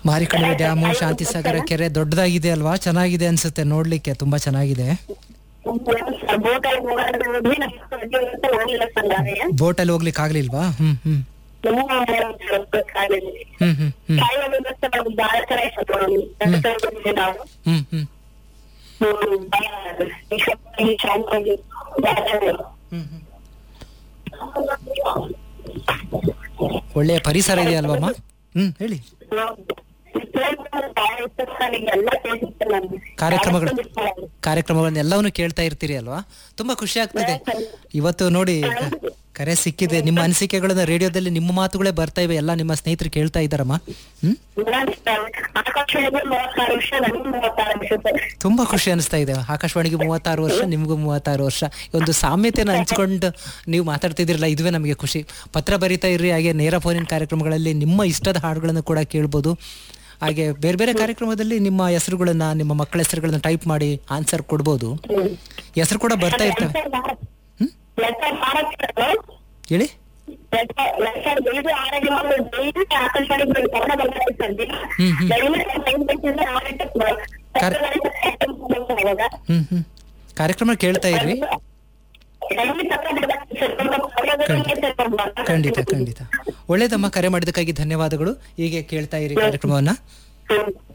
Marikanive dam Shantisagar ಕೆರೆ ದೊಡ್ಡದಾಗಿದೆ ಅಲ್ವಾ ಚೆನ್ನಾಗಿದೆ ಅನ್ಸುತ್ತೆ ನೋಡ್ಲಿಕ್ಕೆ ತುಂಬಾ ಚೆನ್ನಾಗಿದೆ ಬೋಟಲ್ಲಿ ಹೋಗೋದು ಹೋಗಿಲ್ಲ ಸರ್ ನಾವೇ ಬೋಟಲ್ಲಿ ಹೋಗ್ಲಿಕ್ಕೆ ಆಗ್ಲಿಲ್ವಾ ಹ್ಮ್ ಹ್ಮ್ ನಮ್ಮ ಕಾಲೇಜಲ್ಲಿ ಹ್ಮ್ ಹ್ಮ್ ಹ್ಮ್ ಕಾಯಿಲೆ ವ್ಯವಸ್ಥೆ ನಮ್ಗೆ ಬಹಳ ಚೆನ್ನಾಗಿ ನಾವು ಹ್ಮ್ ಹ್ಮ್ ಹ್ಮ್, ಬಹಳ ಈ ಶಾಂತಿಯಾಗಿ ಬಹಳ ಹ್ಮ್ ಹ್ಮ್ ಒಳ್ಳೆಯ ಪರಿಸರ ಇದೆ ಅಲ್ವಮ್ಮ ಹ್ಮ್ ಹೇಳಿ ಕಾರ್ಯಕ್ರಮಗಳು ಕಾರ್ಯಕ್ರಮಗಳನ್ನೆಲ್ಲವನ್ನು ಕೇಳ್ತಾ ಇರ್ತೀರಿ ಅಲ್ವಾ ತುಂಬಾ ಖುಷಿ ಆಗ್ತದೆ ಇವತ್ತು ನೋಡಿ ಕ- ಕರೆ ಸಿಕ್ಕಿದೆ ನಿಮ್ಮ ಅನಿಸಿಕೆಗಳನ್ನ ರೇಡಿಯೋದಲ್ಲಿ ನಿಮ್ಮ ಮಾತುಗಳೇ ಬರ್ತಾ ಇವೆ ಎಲ್ಲ ನಿಮ್ಮ ಸ್ನೇಹಿತರು ಕೇಳ್ತಾ ಇದ್ದಾರಮ್ಮ ಹ್ಮ್ ಆಕಾಶವಾಣಿಗೆ ಮೂವತ್ತಾರು ವರ್ಷ ನನಗೆ ಮೂವತ್ತಾರು ವರ್ಷ ಸರ್ ತುಂಬಾ ಖುಷಿ ಅನಿಸ್ತಾ ಇದೆ ಆಕಾಶವಾಣಿಗೆ ಮೂವತ್ತಾರು ವರ್ಷ ನಿಮಗೂ ಮೂವತ್ತಾರು ವರ್ಷ ಈ ಒಂದು ಸಾಮ್ಯತೆಯನ್ನು ಹಂಚ್ಕೊಂಡು ನೀವು ಮಾತಾಡ್ತಿದ್ದೀರಲ್ಲ ಇದುವೇ ನಮಗೆ ಖುಷಿ ಪತ್ರ ಬರಿತಾ ಇರ್ರಿ ಹಾಗೆ ನೇರ ಫೋನಿನ ಕಾರ್ಯಕ್ರಮಗಳಲ್ಲಿ ನಿಮ್ಮ ಇಷ್ಟದ ಹಾಡುಗಳನ್ನು ಕೂಡ ಕೇಳ್ಬೋದು ಹಾಗೆ ಬೇರೆ ಬೇರೆ ಕಾರ್ಯಕ್ರಮದಲ್ಲಿ ನಿಮ್ಮ ಹೆಸರುಗಳನ್ನ ನಿಮ್ಮ ಮಕ್ಕಳ ಹೆಸರುಗಳನ್ನ ಟೈಪ್ ಮಾಡಿ ಆನ್ಸರ್ ಕೊಡ್ಬೋದು ಹೆಸರು ಕೂಡ ಬರ್ತಾ ಇರ್ತವೆ ಹ್ಮ್ ಲೆಕ್ಕ ಭಾರತ ಹೇಳಿ ಹ್ಮ್, ಹ್ಮ್. ಹ್ಮ್ ಹ್ಮ್ ಕಾರ್ಯಕ್ರಮ ಕೇಳ್ತಾ ಇರ್ರಿ ಖಂಡಿತ ಖಂಡಿತ ಒಳ್ಳೇದಮ್ಮ ಕರೆ ಮಾಡಿದ್ದಕ್ಕಾಗಿ ಧನ್ಯವಾದಗಳು ಹೀಗೆ ಕೇಳ್ತಾ ಇರಿ ಕಾರ್ಯಕ್ರಮವನ್ನ